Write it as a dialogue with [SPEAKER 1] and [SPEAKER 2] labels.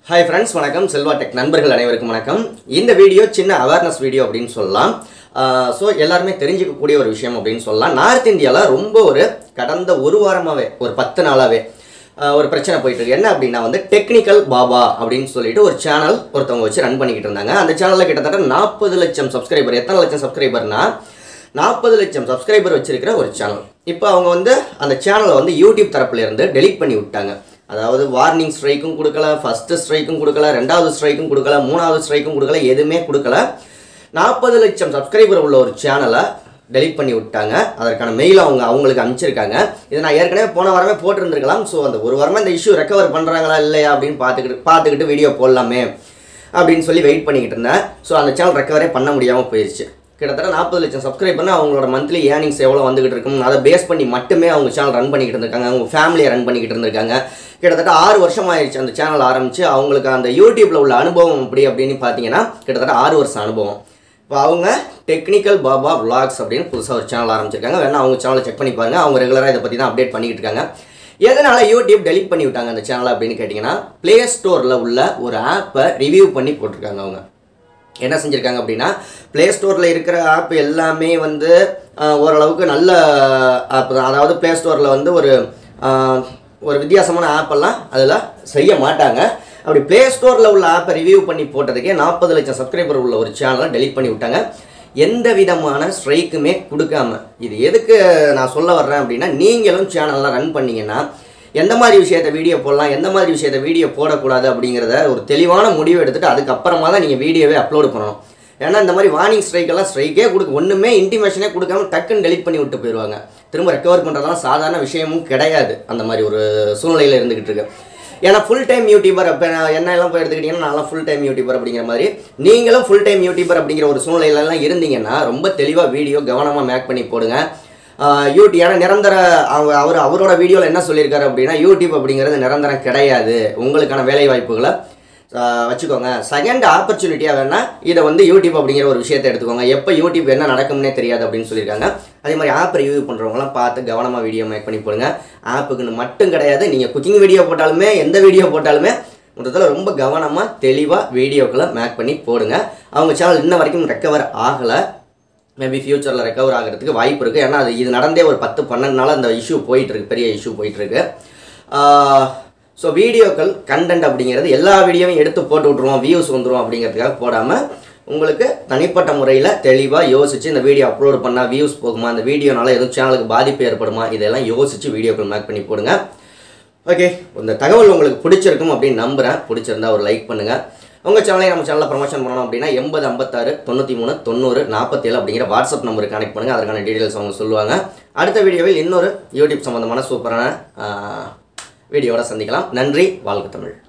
[SPEAKER 1] hi friends வணக்கம் Selva tech நண்பர்கள் அனைவருக்கும் வணக்கம் இந்த வீடியோ சின்ன அவேர்னஸ் வீடியோ அப்படின்னு சொல்லலாம் ஸோ எல்லாருமே தெரிஞ்சுக்கக்கூடிய ஒரு விஷயம் அப்படின்னு சொல்லலாம் நார்த் இந்தியாவில் ரொம்ப ஒரு கடந்த ஒரு வாரமாகவே ஒரு பத்து நாளாகவே ஒரு பிரச்சனை போயிட்டு இருக்கு என்ன அப்படின்னா வந்து டெக்னிக்கல் பாபா அப்படின்னு சொல்லிட்டு ஒரு சேனல் ஒருத்தவங்க வச்சு ரன் பண்ணிக்கிட்டு இருந்தாங்க அந்த சேனலில் கிட்டத்தட்ட நாற்பது லட்சம் சப்ஸ்கிரைபர் எத்தனை லட்சம் சப்ஸ்கிரைபர்னா நாற்பது லட்சம் சப்ஸ்கிரைபர் வச்சிருக்கிற ஒரு சேனல் இப்போ அவங்க வந்து அந்த சேனலை வந்து யூடியூப் தரப்புல இருந்து டெலீட் பண்ணி விட்டாங்க அதாவது வார்னிங் ஸ்ட்ரைக்கும் கொடுக்கல ஃபர்ஸ்ட் ஸ்ட்ரைக்கும் கொடுக்கல ரெண்டாவது ஸ்ட்ரைக்கும் கொடுக்கல மூணாவது ஸ்ட்ரைக்கும் கொடுக்கல எதுவுமே கொடுக்கல நாற்பது லட்சம் சப்ஸ்கிரைபர் உள்ள ஒரு சேனலை டெலீட் பண்ணி விட்டாங்க அதற்கான மெயில் அவங்க அவங்களுக்கு அனுப்பிச்சிருக்காங்க இதை நான் ஏற்கனவே போன வாரமே போட்டிருந்திருக்கலாம் ஸோ அந்த ஒரு வாரமாக இந்த இஷ்யூ ரெக்கவர் பண்ணுறாங்களா இல்லையா அப்படின்னு பார்த்துக்கிட்டு பார்த்துக்கிட்டு வீடியோ போடலாமே அப்படின்னு சொல்லி வெயிட் பண்ணிக்கிட்டு இருந்தேன் ஸோ அந்த சேனல் ரெக்கவரே பண்ண முடியாமல் போயிடுச்சு கிட்டத்தட்ட நாற்பது லட்சம் சப்ஸ்கிரைபர்னா அவங்களோட மந்த்லி ஏர்னிங்ஸ் எவ்வளோ வந்துகிட்டு இருக்கும் அதை பேஸ் பண்ணி மட்டுமே அவங்க சேனல் ரன் பண்ணிக்கிட்டு இருந்திருக்காங்க அவங்க ஃபேமிலியை ரன் பண்ணிக்கிட்டு இருந்திருக்காங்க கிட்டத்தட்ட ஆறு வருஷம் ஆயிடுச்சு அந்த சேனல் ஆரம்பித்து அவங்களுக்கு அந்த யூடியூப்பில் உள்ள அனுபவம் அப்படி அப்படின்னு பார்த்தீங்கன்னா கிட்டத்தட்ட ஆறு வருஷம் அனுபவம் இப்போ அவங்க டெக்னிக்கல் பாபா vlogs அப்படின்னு புதுசாக ஒரு சேனல் ஆரம்பிச்சிருக்காங்க வேணா அவங்க சேனலை செக் பண்ணி பாருங்க அவங்க ரெகுலராக இதை பற்றி தான் அப்டேட் பண்ணிக்கிட்டு இருக்காங்க எதனால் யூடியூப் டெலிட் பண்ணி விட்டாங்க அந்த சேனலை அப்படின்னு கேட்டிங்கன்னா ப்ளே ஸ்டோரில் உள்ள ஒரு ஆப்பை ரிவ்யூ பண்ணி போட்டிருக்காங்க அவங்க என்ன செஞ்சுருக்காங்க அப்படின்னா ப்ளே ஸ்டோரில் இருக்கிற ஆப் எல்லாமே வந்து ஆஹ், ஓரளவுக்கு நல்ல ஆப் தான் அதாவது ப்ளே ஸ்டோரில் வந்து ஒரு ஆஹ், ஒரு வித்தியாசமான ஆப்பெல்லாம் அதில் செய்ய மாட்டாங்க அப்படி ப்ளே ஸ்டோரில் உள்ள ஆப்பை ரிவ்யூ பண்ணி போட்டதுக்கே நாற்பது லட்சம் சப்ஸ்கிரைபர் உள்ள ஒரு சேனலை டெலீட் பண்ணி விட்டாங்க எந்த விதமான ஸ்ட்ரைக்குமே கொடுக்காம இது எதுக்கு நான் சொல்ல வர்றேன் அப்படின்னா நீங்களும் சேனல்லாம் ரன் பண்ணீங்கன்னா எந்த மாதிரி விஷயத்த வீடியோ போடலாம் எந்த மாதிரி விஷயத்த வீடியோ போடக்கூடாது அப்படிங்கிறத ஒரு தெளிவான முடிவு எடுத்துட்டு அதுக்கப்புறமா தான் நீங்கள் வீடியோவே அப்லோட் பண்ணணும் ஏன்னா இந்த மாதிரி வார்னிங் ஸ்ட்ரைக்கெல்லாம் ஸ்ட்ரைக்கே கொடுக்க ஒன்றுமே இன்டிமேஷனே கொடுக்காம டக்குன்னு டெலிட் பண்ணி விட்டு போயிடுவாங்க திரும்ப ரெக்கவர் பண்ணுறதெல்லாம் சாதாரண விஷயமும் கிடையாது அந்த மாதிரி ஒரு சூழ்நிலையில் இருந்துகிட்டு இருக்கு ஏன்னா ஃபுல் டைம் யூடியூபர் இப்போ என்ன எல்லாம் போய் எடுத்துக்கிட்டிங்கன்னா நான்லாம் ஃபுல் டைம் யூடியூபர் அப்படிங்கிற மாதிரி நீங்களும் ஃபுல் டைம் யூடியூபர் அப்படிங்கிற ஒரு சூழ்நிலையிலலாம் இருந்தீங்கன்னா ரொம்ப தெளிவாக வீடியோ கவனமாக மேக் பண்ணி போடுங்க யூடியூப் ஏன்னா நிரந்தர அவங்க அவர் அவரோட வீடியோவில் என்ன சொல்லியிருக்காரு அப்படின்னா யூடியூப் அப்படிங்கிறது நிரந்தரம் கிடையாது உங்களுக்கான வேலை வாய்ப்புகளை ஆஹ், வச்சுக்கோங்க செகண்ட் ஆப்பர்ச்சுனிட்டியாக வேணால் இதை வந்து யூடியூப் அப்படிங்கிற ஒரு விஷயத்தை எடுத்துக்கோங்க எப்போ யூடியூப் என்ன நடக்கும்னே தெரியாது அப்படின்னு சொல்லியிருக்காங்க அதே மாதிரி ஆப் ரிவ்யூ பண்ணுறவங்களாம் பார்த்து கவனமாக வீடியோ மேக் பண்ணி போடுங்க ஆப்புக்குன்னு மட்டும் கிடையாது நீங்கள் குக்கிங் வீடியோ போட்டாலுமே எந்த வீடியோ போட்டாலுமே மொத்தத்தில் ரொம்ப கவனமாக தெளிவாக வீடியோக்களை மேக் பண்ணி போடுங்க அவங்க சேனல் இன்ன வரைக்கும் ரெக்கவர் ஆகலை மேபி ஃப்யூச்சரில் ரெக்கவர் ஆகிறதுக்கு வாய்ப்பு இருக்குது ஏன்னா அது இது நடந்தே ஒரு பத்து பன்னெண்டு நாள் அந்த இஷ்யூ போயிட்டுருக்கு பெரிய இஷ்யூ போயிட்டுருக்கு ஸோ வீடியோக்கள் கண்டென்ட் அப்படிங்கிறது எல்லா வீடியோவையும் எடுத்து போட்டு விட்ருவோம் வியூஸ் வந்துடும் அப்படிங்கிறதுக்காக போடாமல் உங்களுக்கு தனிப்பட்ட முறையில் தெளிவாக யோசித்து இந்த வீடியோ அப்லோட் பண்ணால் வியூஸ் போகுமா அந்த வீடியோனால எதுவும் சேனலுக்கு பாதிப்பு ஏற்படுமா இதெல்லாம் யோசித்து வீடியோக்கள் மேக் பண்ணி போடுங்க ஓகே இந்த தகவல் உங்களுக்கு பிடிச்சிருக்கும் அப்படின்னு நம்புகிறேன் பிடிச்சிருந்தா ஒரு லைக் பண்ணுங்கள் உங்கள் சேனலை நம்ம சேனலில் ப்ரமோஷன் பண்ணணும் அப்படின்னா எண்பது ஐம்பத்தாறு தொண்ணூற்றி மூணு தொண்ணூறு நாற்பத்தேழு அப்படிங்கிற வாட்ஸ்அப் நம்பருக்கு கனெக்ட் பண்ணுங்கள் அதற்கான டீட்டெயில்ஸ் அவங்க சொல்லுவாங்க அடுத்த வீடியோவில் இன்னொரு யூடியூப் சம்மந்தமான சூப்பரான வீடியோவோட சந்திக்கலாம் நன்றி வாழ்க தமிழ்